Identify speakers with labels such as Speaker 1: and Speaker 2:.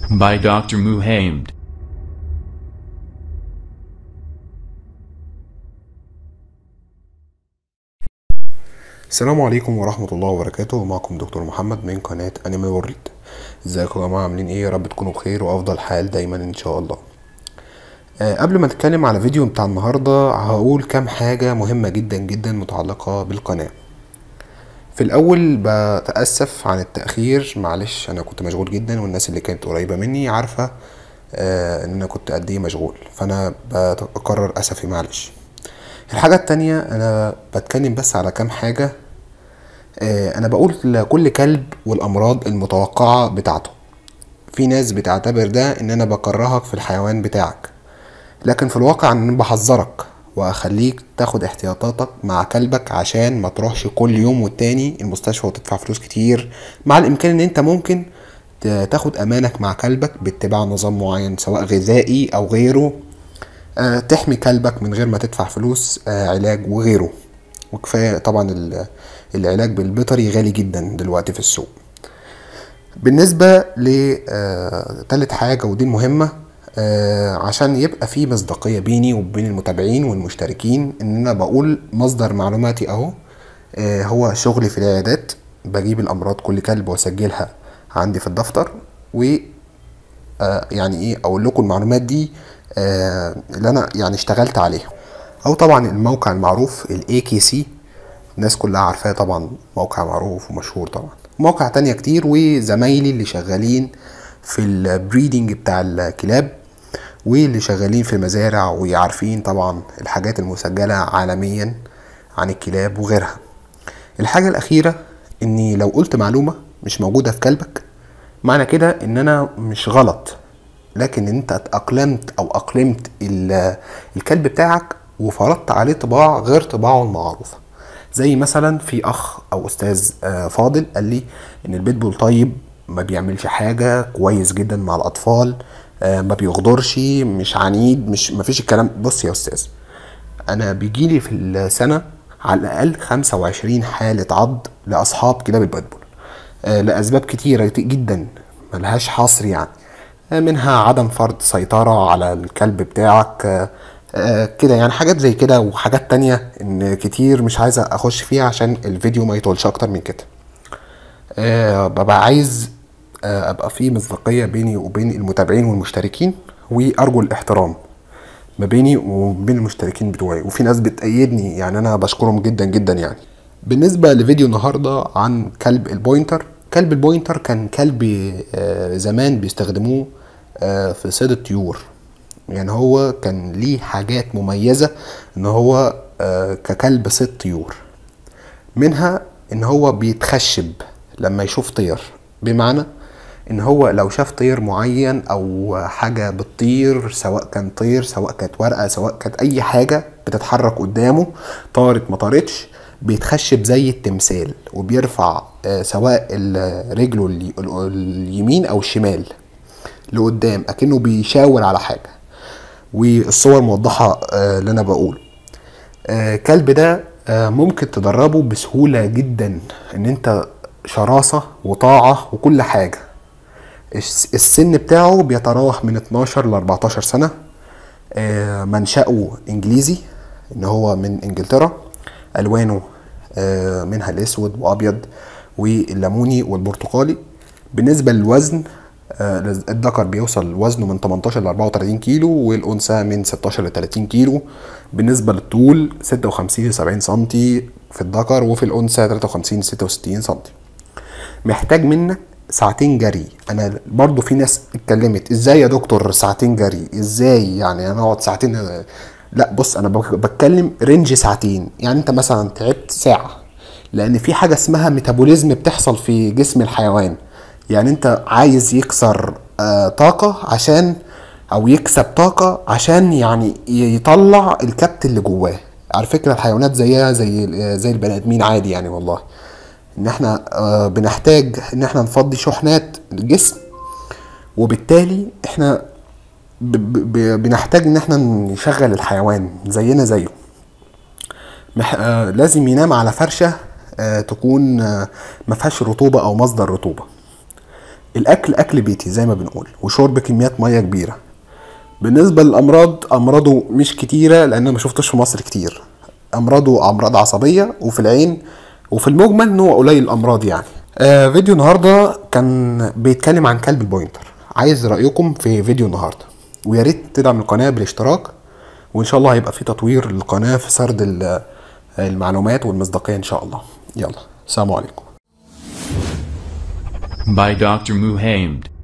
Speaker 1: by Dr. Muhammad.
Speaker 2: السلام عليكم ورحمة الله وبركاته معكم دكتور محمد من قناة انمي وورلد ازيكم يا جماعة عاملين ايه يا رب تكونوا بخير وافضل حال دايما ان شاء الله أه قبل ما نتكلم على فيديو بتاع النهاردة هقول كام حاجة مهمة جدا جدا متعلقة بالقناة في الاول بتأسف عن التأخير معلش انا كنت مشغول جدا والناس اللي كانت قريبة مني عارفة أه ان انا كنت قد ايه مشغول فانا بكرر اسفي معلش الحاجة التانية انا بتكلم بس على كام حاجة آه، انا بقول لكل كلب والامراض المتوقعة بتاعته في ناس بتعتبر ده ان انا بكرهك في الحيوان بتاعك لكن في الواقع ان انا بحذرك واخليك تاخد احتياطاتك مع كلبك عشان ما تروحش كل يوم والتاني المستشفى وتدفع فلوس كتير مع الامكان ان انت ممكن ت- تاخد امانك مع كلبك باتباع نظام معين سواء غذائي او غيره آه، تحمي كلبك من غير ما تدفع فلوس آه، علاج وغيره وكفاية طبعا ال- العلاج بالبيطري غالي جدا دلوقتي في السوق بالنسبة لتالت حاجة ودي المهمة آه، عشان يبقى في مصداقية بيني وبين المتابعين والمشتركين ان انا بقول مصدر معلوماتي اهو آه، هو شغلي في العيادات بجيب الامراض كل كلب واسجلها عندي في الدفتر و آه، يعني ايه اقول لكم المعلومات دي آه، اللي انا يعني اشتغلت عليها او طبعا الموقع المعروف الاي كي سي الناس كلها عارفاه طبعا موقع معروف ومشهور طبعا مواقع تانية كتير وزمايلي اللي شغالين في البريدنج بتاع الكلاب واللي شغالين في المزارع وعارفين طبعا الحاجات المسجلة عالميا عن الكلاب وغيرها الحاجة الأخيرة إني لو قلت معلومة مش موجودة في كلبك معنى كده إن أنا مش غلط لكن انت اتأقلمت او اقلمت ال- الكلب بتاعك وفرضت عليه طباع غير طباعه المعروفة زي مثلا في اخ او استاذ آه، فاضل قال لي ان البيتبول طيب ما بيعملش حاجة كويس جدا مع الاطفال آه، ما بيغدرش مش عنيد مش ما فيش الكلام بص يا استاذ انا بيجيلي في السنة على الاقل 25 حالة عض لاصحاب كلاب البيتبول آه، لاسباب كتيرة جدا ملهاش حصر يعني آه، منها عدم فرض سيطرة على الكلب بتاعك آه، آه، كده يعني حاجات زي كده وحاجات تانية ان كتير مش عايز اخش فيها عشان الفيديو ما يطولش اكتر من كده آه، ببقى عايز آه، ابقى في مصداقية بيني وبين المتابعين والمشتركين وارجو الاحترام ما بيني وبين المشتركين بتوعي وفي ناس بتأيدني يعني انا بشكرهم جدا جدا يعني بالنسبة لفيديو النهاردة عن كلب البوينتر كلب البوينتر كان كلب آه، زمان بيستخدموه آه، في صيد الطيور يعني هو كان ليه حاجات مميزة ان هو آه، ككلب صيد طيور منها ان هو بيتخشب لما يشوف طير بمعنى ان هو لو شاف طير معين او حاجة بتطير سواء كان طير سواء كانت ورقة سواء كانت اي حاجة بتتحرك قدامه طارت ما طارتش بيتخشب زي التمثال وبيرفع آه، سواء ال- رجله الي- ال- اليمين او الشمال لقدام اكنه بيشاور على حاجة والصور موضحة آه، اللي انا بقوله آه، كلب ده آه، ممكن تدربه بسهولة جدا ان انت شراسة وطاعة وكل حاجة الس- السن بتاعه بيتراوح من 12 ل 14 سنة آه، منشأه انجليزي ان هو من انجلترا الوانه آه، منها الاسود وابيض والليموني والبرتقالي بالنسبة للوزن آه، الذكر بيوصل وزنه من 18 ل 34 كيلو والانثى من 16 ل 30 كيلو بالنسبة للطول 56 ل 70 سنتي في الذكر وفي الانثى 53 ل 66 سنتي محتاج منك ساعتين جري انا برضو في ناس اتكلمت ازاي يا دكتور ساعتين جري ازاي يعني انا اقعد ساعتين لا بص انا بك- بتكلم رينج ساعتين يعني انت مثلا تعبت ساعة لان في حاجة اسمها ميتابوليزم بتحصل في جسم الحيوان يعني انت عايز يكسر آه طاقة عشان او يكسب طاقة عشان يعني ي- يطلع الكبت اللي جواه على فكرة الحيوانات زيها زي زي البني ادمين عادي يعني والله ان احنا آه، بنحتاج ان احنا نفضي شحنات الجسم وبالتالي احنا ب ب ب بنحتاج ان احنا نشغل الحيوان زينا زيه مح... آه لازم ينام على فرشة آه تكون آه ما فيهاش رطوبة او مصدر رطوبة الاكل اكل بيتي زي ما بنقول وشرب كميات ميه كبيره بالنسبه للامراض امراضه مش كتيره لان أنا ما شفتش في مصر كتير امراضه امراض عصبيه وفي العين وفي المجمل ان هو قليل الامراض يعني آه فيديو النهارده كان بيتكلم عن كلب البوينتر عايز رايكم في فيديو النهارده ويا ريت تدعم القناه بالاشتراك وان شاء الله هيبقى في تطوير للقناه في سرد ال- المعلومات والمصداقيه ان شاء الله يلا السلام عليكم
Speaker 1: By Dr. Muhammad.